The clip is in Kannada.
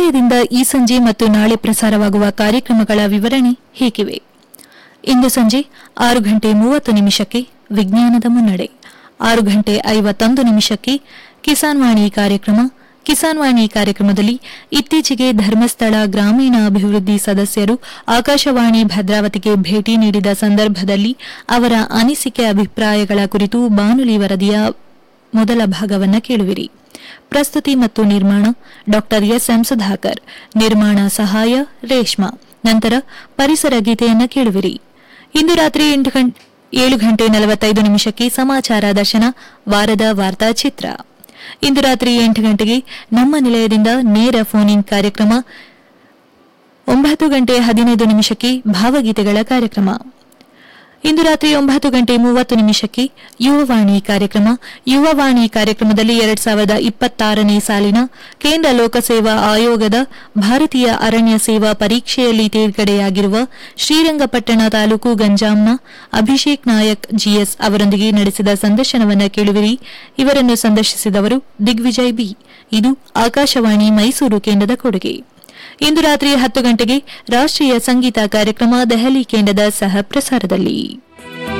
ನಿಲಯದಿಂದ ಈ ಸಂಜೆ ಮತ್ತು ನಾಳೆ ಪ್ರಸಾರವಾಗುವ ಕಾರ್ಯಕ್ರಮಗಳ ವಿವರಣೆ ಹೀಗಿವೆ ಇಂದು ಸಂಜೆ ಆರು ಗಂಟೆ ಮೂವತ್ತು ನಿಮಿಷಕ್ಕೆ ವಿಜ್ಞಾನದ ಮುನ್ನಡೆ ಆರು ಗಂಟೆ ಐವತ್ತೊಂದು ನಿಮಿಷಕ್ಕೆ ಕಿಸಾನ್ ವಾಣಿ ಕಾರ್ಯಕ್ರಮ ಕಿಸಾನ್ ವಾಣಿ ಕಾರ್ಯಕ್ರಮದಲ್ಲಿ ಇತ್ತೀಚೆಗೆ ಧರ್ಮಸ್ಥಳ ಗ್ರಾಮೀಣ ಅಭಿವೃದ್ಧಿ ಸದಸ್ಯರು ಆಕಾಶವಾಣಿ ಭದ್ರಾವತಿಗೆ ಭೇಟಿ ನೀಡಿದ ಸಂದರ್ಭದಲ್ಲಿ ಅವರ ಅನಿಸಿಕೆ ಅಭಿಪ್ರಾಯಗಳ ಕುರಿತು ಬಾನುಲಿ ವರದಿಯ ಮೊದಲ ಭಾಗವನ್ನು ಕೇಳುವಿರಿ ಪ್ರಸ್ತುತಿ ಮತ್ತು ನಿರ್ಮಾಣ ಡಾಕ್ಟರ್ ಎಸ್ಎಂ ಸುಧಾಕರ್ ನಿರ್ಮಾಣ ಸಹಾಯ ರೇಷ್ಮಾ ನಂತರ ಪರಿಸರ ಗೀತೆಯನ್ನ ಕೇಳುವಿರಿ ಇಂದು ರಾತ್ರಿ ಎಂಟು ಗಂಟೆ ಏಳು ಗಂಟೆ ನಲವತ್ತೈದು ನಿಮಿಷಕ್ಕೆ ಸಮಾಚಾರ ದರ್ಶನ ವಾರದ ವಾರ್ತಾ ಚಿತ್ರ ಇಂದು ರಾತ್ರಿ ಎಂಟು ಗಂಟೆಗೆ ನಮ್ಮ ನಿಲಯದಿಂದ ನೇರ ಫೋನ್ ಇನ್ ಕಾರ್ಯಕ್ರಮ ಒಂಬತ್ತು ಗಂಟೆ ಹದಿನೈದು ನಿಮಿಷಕ್ಕೆ ಭಾವಗೀತೆಗಳ ಕಾರ್ಯಕ್ರಮ ಇಂದು ರಾತ್ರಿ ಒಂಬತ್ತು ಗಂಟೆ ಮೂವತ್ತು ನಿಮಿಷಕ್ಕೆ ಯುವವಾಣಿ ಕಾರ್ಯಕ್ರಮ ಯುವವಾಣಿ ಕಾರ್ಯಕ್ರಮದಲ್ಲಿ ಎರಡ್ ಸಾವಿರದ ಇಪ್ಪತ್ತಾರನೇ ಸಾಲಿನ ಕೇಂದ್ರ ಲೋಕಸೇವಾ ಆಯೋಗದ ಭಾರತೀಯ ಅರಣ್ಯ ಸೇವಾ ಪರೀಕ್ಷೆಯಲ್ಲಿ ತೇರ್ಗಡೆಯಾಗಿರುವ ಶ್ರೀರಂಗಪಟ್ಟಣ ತಾಲೂಕು ಗಂಜಾಂನ ಅಭಿಷೇಕ್ ನಾಯಕ್ ಜಿಎಸ್ ಅವರೊಂದಿಗೆ ನಡೆಸಿದ ಸಂದರ್ಶನವನ್ನು ಕೇಳುವಿರಿ ಇವರನ್ನು ಸಂದರ್ಶಿಸಿದವರು ದಿಗ್ವಿಜಯ್ ಬಿ ಇದು ಆಕಾಶವಾಣಿ ಮೈಸೂರು ಕೇಂದ್ರದ ಕೊಡುಗೆ ಇಂದು ರಾತ್ರಿ ಹತ್ತು ಗಂಟೆಗೆ ರಾಷ್ಟ್ರೀಯ ಸಂಗೀತ ಕಾರ್ಯಕ್ರಮ ದೆಹಲಿ ಕೇಂದ್ರದ ಸಹ ಪ್ರಸಾರದಲ್ಲಿ